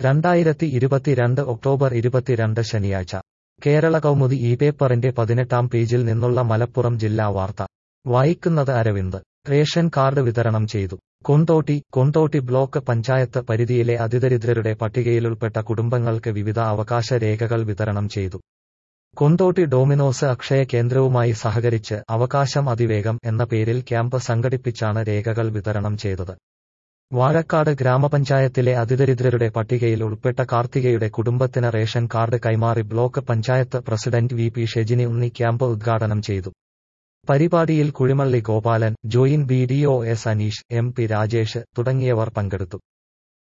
രണ്ടായിരത്തി ഇരുപത്തിരണ്ട് ഒക്ടോബർ ഇരുപത്തിരണ്ട് ശനിയാഴ്ച കേരള കൗമുദി ഈ പേപ്പറിന്റെ പതിനെട്ടാം പേജിൽ നിന്നുള്ള മലപ്പുറം ജില്ലാ വാർത്ത വായിക്കുന്നത് അരവിന്ദ് റേഷൻ കാർഡ് വിതരണം ചെയ്തു കൊണ്ടോട്ടി കൊണ്ടോട്ടി ബ്ലോക്ക് പഞ്ചായത്ത് പരിധിയിലെ അതിദരിദ്രരുടെ പട്ടികയിലുൾപ്പെട്ട കുടുംബങ്ങൾക്ക് വിവിധ അവകാശ രേഖകൾ വിതരണം ചെയ്തു കൊണ്ടോട്ടി ഡോമിനോസ് അക്ഷയ കേന്ദ്രവുമായി സഹകരിച്ച് അവകാശം അതിവേഗം എന്ന പേരിൽ ക്യാമ്പ് സംഘടിപ്പിച്ചാണ് രേഖകൾ വിതരണം ചെയ്തത് വാഴക്കാട് ഗ്രാമപഞ്ചായത്തിലെ അതിദരിദ്രരുടെ പട്ടികയിൽ ഉൾപ്പെട്ട കാർത്തികയുടെ കുടുംബത്തിന് റേഷൻ കാർഡ് കൈമാറി block panchayat president V P Shejini Unni camp ഉദ്ഘാടനം ചെയ്തു പരിപാടിയിൽ Kuzhimalli Gopalan joint B D O S Aneesh M P Rajesh തുടങ്ങിയവർ പങ്കെടുത്തു